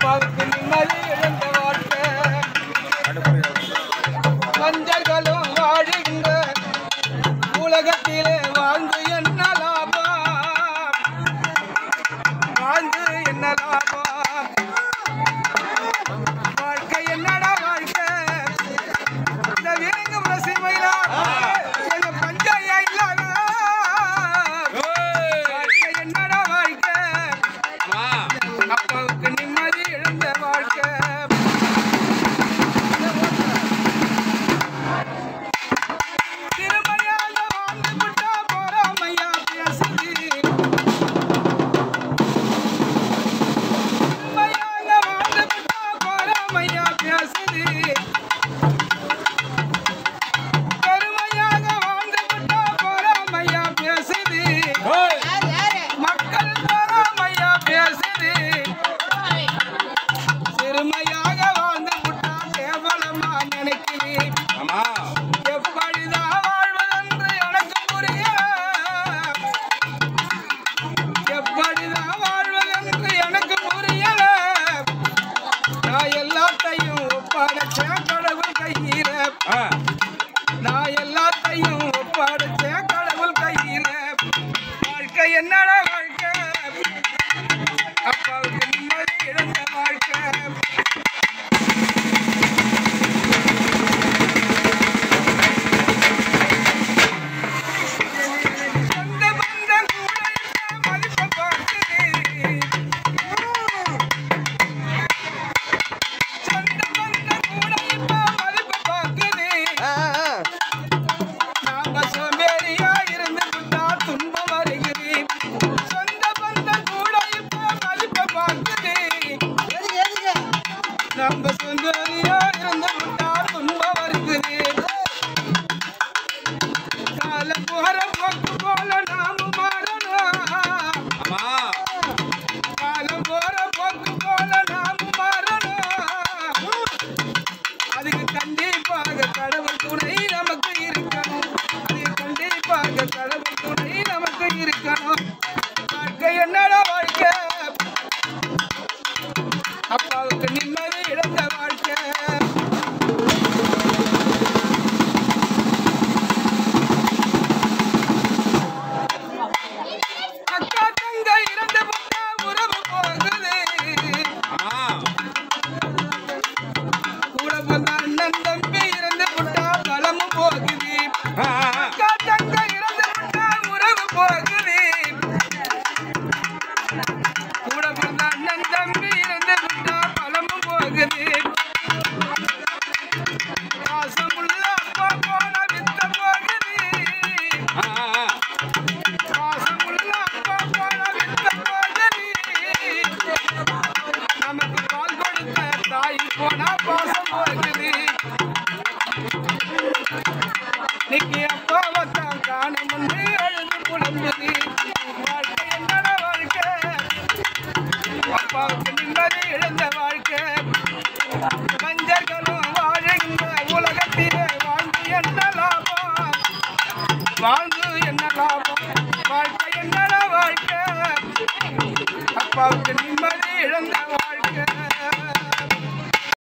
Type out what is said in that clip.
அப்பாவுக்கு நிம்மதி இழந்த வாழ்க்கை மஞ்சள்களும் வாழுகின்ற உலகத்திலே வாழ்ந்து என்ன லாபம் வாழ்ந்து என்ன லாபம் வாழ்க்கை என்னடா வாழ்க்கை இந்த வீரங்க சீமையிலா எங்க பஞ்சாயா இல்லாத வாழ்க்கை என்னடா வாழ்க்கை அப்பாவுக்கு நிம்மதி இழந்த வாழ்க்கை திருமையாக வாழ்ந்து விட்டா போறாமையா பேசுது திருமையாக வாழ்ந்து விட்டா போறாமையா பேசுது பெருமையாக வாழ்ந்து விட்டா போறாமையா பேசுது மக்கள் போறாமையா பேசுது சிறுமையாக வாழ்ந்து விட்டா கேவலமா நினைக்கிறேன் எப்படிதான் வாழ்வதென்று எனக்கு புரியல எப்படிதான் வாழ்வதென்று எனக்கு புரியல நான் எல்லாத்தையும் ஒப்படைச்சேன் கடவுள் கையில நான் எல்லாத்தையும் ஒப்படைச்சேன் கடவுள் கையில வாழ்க்கை என்னடா வாழ்க்கை அப்பாவுக்கு நிம்மதி இழந்த வாழ்க்கை சொந்த பந்தம் கூட இல்ல மதிப்பை பார்க்குது. சொந்த பந்தம் கூட இப்ப மதிப்பை பார்க்குது. நாம சோம்பேறியா இருந்து விட்டா துன்பம் வருகிறது. சொந்த பந்தம் கூட இப்ப மதிப்பை பார்க்குது. நம்ம சோம்பேறியா இருந்து விட்டா துன்பம் வருகிறது. காலம் போற போக்கு போல நாம மாறணும் காலம் போற போக்கு போல நாம மாறணும் அதுக்கு கண்டிப்பாக கடவுள் துணை நமக்கு இருக்கணும் அதுக்கு கண்டிப்பாக கடவுள் துணை நமக்கு இருக்கணும் வாழ்க்கை என்னடா வாழ்க்கை அப்பாவுக்கு நிம்மதி இழந்த வாழ்க்கை அக்கா தங்க இறந்து விட்டா உறவு போகுது கூட பிறந்த அண்ணன் தம்பி இறந்து விட்டா பலமும் போகுது அக்கா தங்க இறந்து விட்டா உறவு போகுது கூட பிறந்த அண்ணன் தம்பி இறந்து விட்டா பலமும் போகுது பாசமுள்ள அப்பா போன வித்த போகுது பாசமுள்ள அப்பா போன வித்த போகுது நமக்கு பால் கொடுத்த தாய் போனா பாசம் போகுது இன்னைக்கு அப்பாவை தான் காணும் என்று அழுது புலம்புது வாழ்க்கை என்னடா வாழ்க்கை அப்பாவுக்கு நிம்மதி இழந்த வாழ்க்கை மஞ்சர்களும் வாழுகின்ற உலகத்திலே வாழ்ந்து என்ன லாபம் வாழ்ந்து என்ன லாபம் வாழ்க்கை என்னடா வாழ்க்கை அப்பாவுக்கு நிம்மதி இழந்த வாழ்க்கை